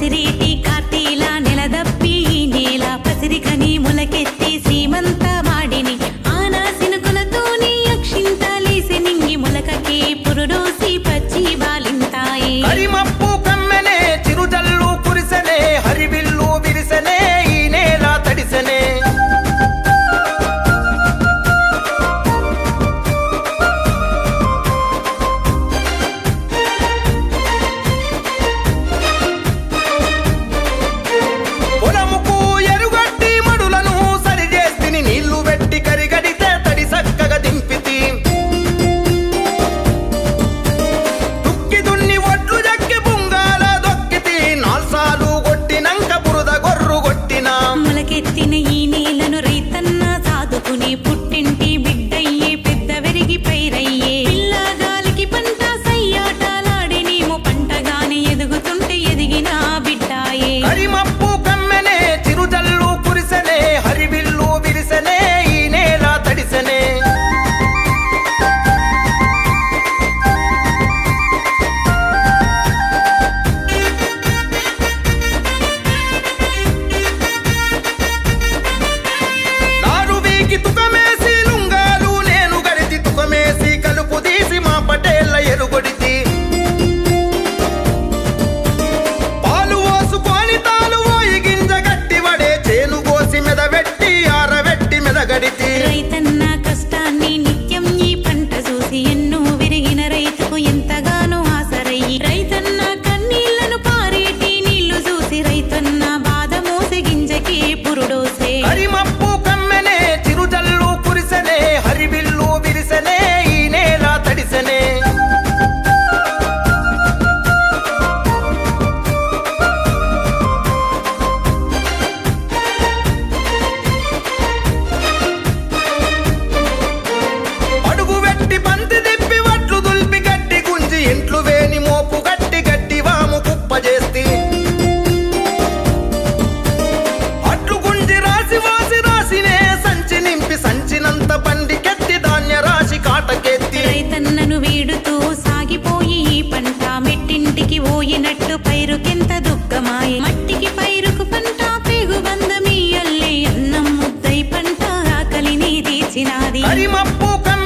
కసిరేటి కార్తీల నెలదప్పి ఈ నేల పసిరికని ములకెత్తి సీమంత వాడిని ఆనాసిన కొలతోని అక్షింతలేసి నింగి ములకకి పురుడోసి పచ్చి బాలింతాయి కరిమప్పు కమ్మెనే చిరుజల్లు కురిసెనే హరివిల్లు విరిసెనే ఈ నేల తడిసెనే పొలముకు ఎరుగట్టి మడులను సరిచేస్తిని నీళ్లు పెట్టి కరిగడితే తడి సక్కగా దింపితి దుక్కి దున్ని ఒడ్లు జక్కి బుంగాల దొక్కితి నాల్సాలు కొట్టినంక బురద గొర్రు కొట్టినా మొలకెత్తిన ఈ నేలను రైతన్న సాదుకుని పుట్టింటి బిడ్డయ్యే పెద్ద వెరిగి పైరయ్యే పిల్లగాలికి పంట సయ్యాటలాడినేమో పంటగాని ఎదుగుతుంటే ఎదిగిన బిడ్డాయే కరిమప్పు కమ్మెనే చిరుజల్లు కురిసెనే హరివిల్లు విరిసెనే ఈ నేల తడిసెనే నారు వీకి తుకమేసి లుంగాలు నేను గడిచి తుకమేసి కలుపు తీసి మా పటేళ్ళ ఎరుగొడితి పాలు పోసుకొని తాను పోయి గింజ గట్టి వడే చేను కోసి మెదవెట్టి ఆరవెట్టి మెదగడితి రైతన్న కష్టాన్ని నిత్యం ఈ పంట చూసి ఎన్నో విరిగిన రైతుకు ఎంతగానో ఆసరయ్యి రైతన్న కన్నీళ్లను పారేటి నీళ్లు చూసి రైతన్న బాధ మోసి గింజకి పురుడోసే కరిమప్పు కమ్మెనే చిరుజల్లు కురిసెనే హరివిల్లు విరిసెనే ఈ నేల తడిసెనే అడుగు వెట్టి బంతి తిప్పి వడ్లు దుల్పి గట్టి గుంజి ఇంట్లు వేని మోపు గట్టి గట్టి వాము కుప్ప చేస్తి అట్లు గుంజి రాసి వాసి రాసినే సంచి నింపి సంచినంత పండి కెత్తి ధాన్య రాశి కాటకెత్తి రైతన్నను వీడుతూ సాగిపోయి ఈ పంట మెట్టింటికి పోయినట్టు పైరుకెంత దుఃఖమాయే మట్టికి పైరుకు పంట పేగు బంధమీయల్లి అన్నం ముద్దై పంట ఆకలిని తీర్చినాది కరిమప్పు కమ్మెనే